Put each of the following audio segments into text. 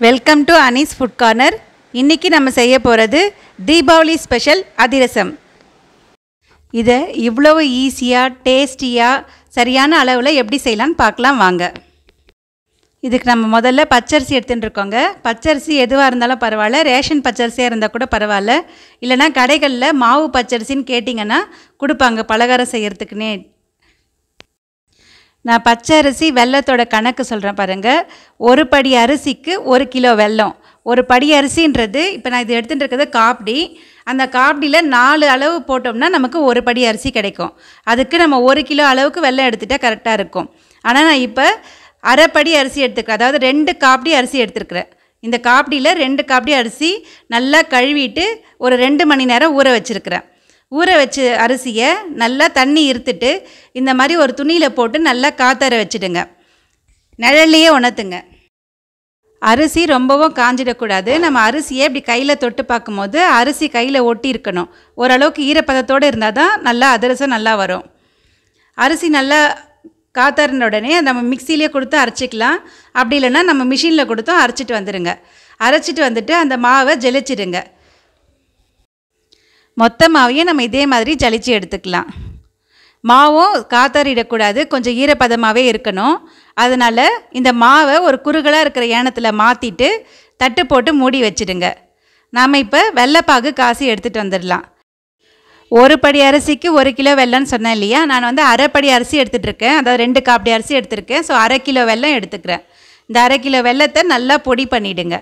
welcome to Anees food corner இன்றைக்கி நம்ம செய்ய போகிறது தீபாவளி ஸ்பெஷல் அதிரசம் இதை இவ்வளவு ஈஸியாக டேஸ்டியாக சரியான அளவில் எப்படி செய்யலான்னு பார்க்கலாம் வாங்க இதுக்கு நம்ம முதல்ல பச்சரிசி எடுத்துகிட்டு இருக்கோங்க பச்சரிசி எதுவாக இருந்தாலும் பரவாயில்ல ரேஷன் பச்சரிசியாக இருந்தால் கூட பரவாயில்ல இல்லைனா கடைகளில் மாவு பச்சரிசின்னு கேட்டிங்கன்னா கொடுப்பாங்க பலகாரம் செய்கிறதுக்குன்னே நான் பச்சை அரிசி வெள்ளத்தோட கணக்கு சொல்கிறேன் பாருங்கள் ஒரு படி அரிசிக்கு ஒரு கிலோ வெல்லம் ஒரு படி அரிசின்றது இப்போ நான் இது எடுத்துகிட்டு இருக்கிறது காப்டி அந்த காப்டியில் நாலு அளவு போட்டோம்னா நமக்கு ஒரு படி அரிசி கிடைக்கும் அதுக்கு நம்ம ஒரு கிலோ அளவுக்கு வெல்லம் எடுத்துகிட்டா கரெக்டாக இருக்கும் ஆனால் நான் இப்போ அரைப்படி அரிசி எடுத்துக்கிறேன் அதாவது ரெண்டு காப்டி அரிசி எடுத்துருக்கிறேன் இந்த காப்டியில் ரெண்டு காப்டி அரிசி நல்லா கழுவிட்டு ஒரு ரெண்டு மணி நேரம் ஊற வச்சுருக்கிறேன் ஊற வச்ச அரிசியை நல்லா தண்ணி இருத்துட்டு இந்த மாதிரி ஒரு துணியில் போட்டு நல்லா காத்தர வச்சுடுங்க நிழல்லையே உணர்த்துங்க அரிசி ரொம்பவும் காஞ்சிடக்கூடாது நம்ம அரிசியை இப்படி கையில் தொட்டு பார்க்கும்போது அரிசி கையில் ஒட்டி இருக்கணும் ஓரளவுக்கு ஈரப்பதத்தோடு இருந்தால் தான் நல்லா அதிரசம் நல்லா வரும் அரிசி நல்லா காத்தறின உடனே நம்ம மிக்சியிலே கொடுத்து அரைச்சிக்கலாம் அப்படி இல்லைன்னா நம்ம மிஷினில் கொடுத்தும் அரைச்சிட்டு வந்துடுங்க அரைச்சிட்டு வந்துட்டு அந்த மாவை ஜெலிச்சிடுங்க மொத்த மாவையும் நம்ம இதே மாதிரி ஜலிச்சு எடுத்துக்கலாம் மாவும் காத்தாறிடக்கூடாது கொஞ்சம் ஈரப்பதமாகவே இருக்கணும் அதனால் இந்த மாவை ஒரு குறுகலாக இருக்கிற ஏனத்தில் மாற்றிட்டு தட்டு போட்டு மூடி வச்சிடுங்க நாம் இப்போ வெள்ளைப்பாகு காசி எடுத்துகிட்டு வந்துடலாம் ஒரு படி அரிசிக்கு ஒரு கிலோ வெல்லம்னு சொன்னேன் இல்லையா நான் வந்து அரைப்படி அரிசி எடுத்துகிட்டு இருக்கேன் அதாவது ரெண்டு காப்படி அரிசி எடுத்திருக்கேன் ஸோ அரை கிலோ வெல்லம் எடுத்துக்கிறேன் இந்த அரை கிலோ வெல்லத்தை நல்லா பொடி பண்ணிவிடுங்க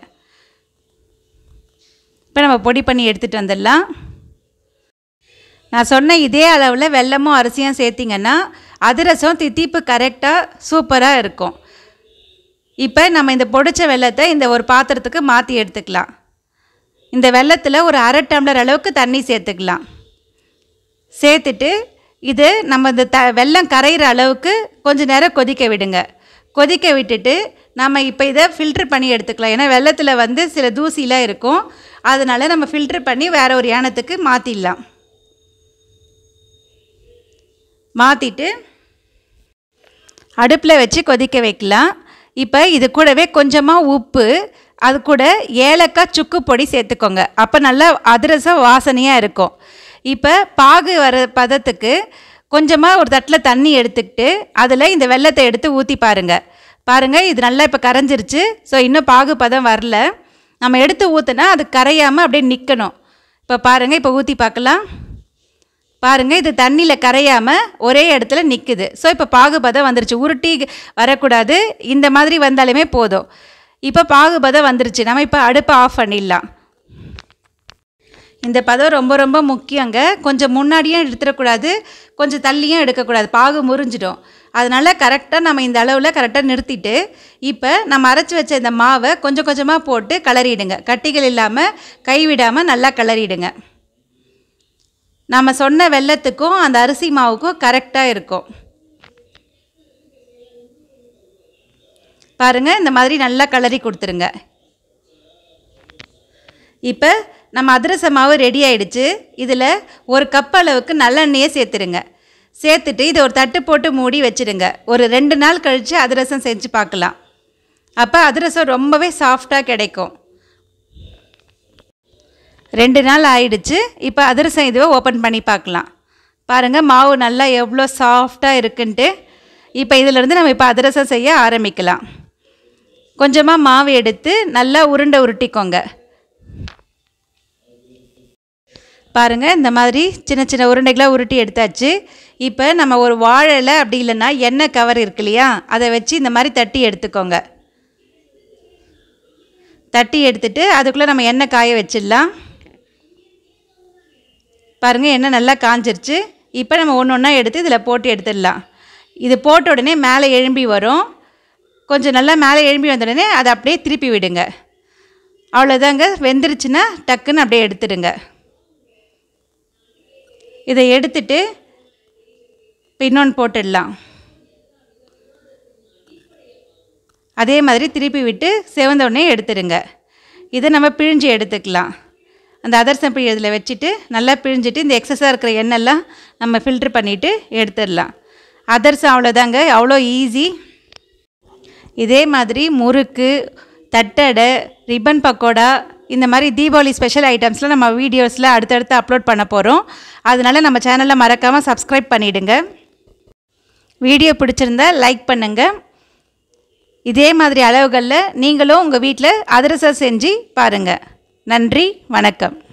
இப்போ நம்ம பொடி பண்ணி எடுத்துகிட்டு வந்துடலாம் நான் சொன்ன இதே அளவில் வெல்லமும் அரிசியும் சேர்த்திங்கன்னா அதிரசம் தித்திப்பு கரெக்டாக சூப்பராக இருக்கும் இப்போ நம்ம இந்த பொடிச்ச வெள்ளத்தை இந்த ஒரு பாத்திரத்துக்கு மாற்றி எடுத்துக்கலாம் இந்த வெள்ளத்தில் ஒரு அரை டம்ளர் அளவுக்கு தண்ணி சேர்த்துக்கலாம் சேர்த்துட்டு இது நம்ம இந்த த வெள்ளம் கரையிற அளவுக்கு கொஞ்ச நேரம் கொதிக்க விடுங்க கொதிக்க விட்டுட்டு நம்ம இப்போ இதை ஃபில்ட்ரு பண்ணி எடுத்துக்கலாம் ஏன்னா வெள்ளத்தில் வந்து சில தூசிலாம் இருக்கும் அதனால் நம்ம ஃபில்ட்ரு பண்ணி வேறு ஒரு யானத்துக்கு மாற்றிடலாம் மாற்றிட்டு அடுப்பில் வச்சு கொதிக்க வைக்கலாம் இப்போ இது கூடவே கொஞ்சமாக உப்பு அது கூட ஏலக்காய் சுக்கு பொடி சேர்த்துக்கோங்க அப்போ நல்லா அதிரசம் வாசனையாக இருக்கும் இப்போ பாகு வர பதத்துக்கு கொஞ்சமாக ஒரு தட்டில் தண்ணி எடுத்துக்கிட்டு அதில் இந்த வெள்ளத்தை எடுத்து ஊற்றி பாருங்கள் பாருங்கள் இது நல்லா இப்போ கரைஞ்சிருச்சு ஸோ இன்னும் பாகு பதம் வரல நம்ம எடுத்து ஊற்றுனா அது கரையாமல் அப்படியே நிற்கணும் இப்போ பாருங்கள் இப்போ ஊற்றி பார்க்கலாம் பாருங்கள் இது தண்ணியில் கரையாமல் ஒரே இடத்துல நிற்குது ஸோ இப்போ பாகுபதம் வந்துருச்சு உருட்டி வரக்கூடாது இந்த மாதிரி வந்தாலுமே போதும் இப்போ பாகுபதம் வந்துருச்சு நம்ம இப்போ அடுப்பை ஆஃப் பண்ணிடலாம் இந்த பதம் ரொம்ப ரொம்ப முக்கியங்க கொஞ்சம் முன்னாடியும் எடுத்துடக்கூடாது கொஞ்சம் தள்ளியும் எடுக்கக்கூடாது பாகு முறிஞ்சிடும் அதனால் கரெக்டாக நம்ம இந்த அளவில் கரெக்டாக நிறுத்திட்டு இப்போ நம்ம அரைச்சி வச்ச இந்த மாவை கொஞ்சம் கொஞ்சமாக போட்டு கிளறிடுங்க கட்டிகள் இல்லாமல் கைவிடாமல் நல்லா கிளறிடுங்க நம்ம சொன்ன வெள்ளத்துக்கும் அந்த அரிசி மாவுக்கும் கரெக்டாக இருக்கும் பாருங்கள் இந்த மாதிரி நல்லா கலரி கொடுத்துருங்க இப்போ நம்ம அதிரச மாவு ரெடி ஆயிடுச்சு இதில் ஒரு கப் அளவுக்கு நல்லெண்ணெயை சேர்த்துருங்க சேர்த்துட்டு இதை ஒரு தட்டு போட்டு மூடி வச்சுடுங்க ஒரு ரெண்டு நாள் கழித்து அதிரசம் செஞ்சு பார்க்கலாம் அப்போ அதிரசம் ரொம்பவே சாஃப்டாக கிடைக்கும் ரெண்டு நாள் ஆயிடுச்சு இப்போ அதிரசம் இதுவை ஓப்பன் பண்ணி பார்க்கலாம் பாருங்கள் மாவு நல்லா எவ்வளோ சாஃப்டாக இருக்குன்ட்டு இப்போ இதிலேருந்து நம்ம இப்போ அதிரசம் செய்ய ஆரம்பிக்கலாம் கொஞ்சமாக மாவு எடுத்து நல்லா உருண்டை உருட்டிக்கோங்க பாருங்கள் இந்த மாதிரி சின்ன சின்ன உருண்டைகளாக உருட்டி எடுத்தாச்சு இப்போ நம்ம ஒரு வாழலை அப்படி இல்லைன்னா எண்ணெய் கவர் இருக்கு இல்லையா அதை வச்சு இந்த மாதிரி தட்டி எடுத்துக்கோங்க தட்டி எடுத்துட்டு அதுக்குள்ளே நம்ம எண்ணெய் காய வச்சிடலாம் பாருங்கள் எண்ணெய் நல்லா காஞ்சிருச்சு இப்போ நம்ம ஒன்று ஒன்றா எடுத்து இதில் போட்டு எடுத்துடலாம் இது போட்ட உடனே மேலே எழும்பி வரும் கொஞ்சம் நல்லா மேலே எழும்பி வந்த உடனே அதை அப்படியே திருப்பி விடுங்க அவ்வளோதாங்க வெந்துருச்சுன்னா டக்குன்னு அப்படியே எடுத்துடுங்க இதை எடுத்துட்டு இப்போ இன்னொன்று போட்டுடலாம் அதே மாதிரி திருப்பி விட்டு செவந்த உடனே எடுத்துடுங்க இதை நம்ம பிழிஞ்சு எடுத்துக்கலாம் அந்த அதர்சம் பிழி இதில் வச்சுட்டு நல்லா பிழிஞ்சிட்டு இந்த எக்ஸஸாக இருக்கிற எண்ணெய்லாம் நம்ம ஃபில்ட்ரு பண்ணிவிட்டு எடுத்துடலாம் அதர்சம் அவ்வளோதாங்க அவ்வளோ ஈஸி இதே மாதிரி முறுக்கு தட்டடை ரிப்பன் பக்கோடா இந்த மாதிரி தீபாவளி ஸ்பெஷல் ஐட்டம்ஸ்லாம் நம்ம வீடியோஸில் அடுத்தடுத்து அப்லோட் பண்ண போகிறோம் அதனால் நம்ம சேனலை மறக்காமல் சப்ஸ்கிரைப் பண்ணிவிடுங்க வீடியோ பிடிச்சிருந்தா லைக் பண்ணுங்கள் இதே மாதிரி அளவுகளில் நீங்களும் உங்கள் வீட்டில் அதிரசம் செஞ்சு பாருங்கள் நன்றி வணக்கம்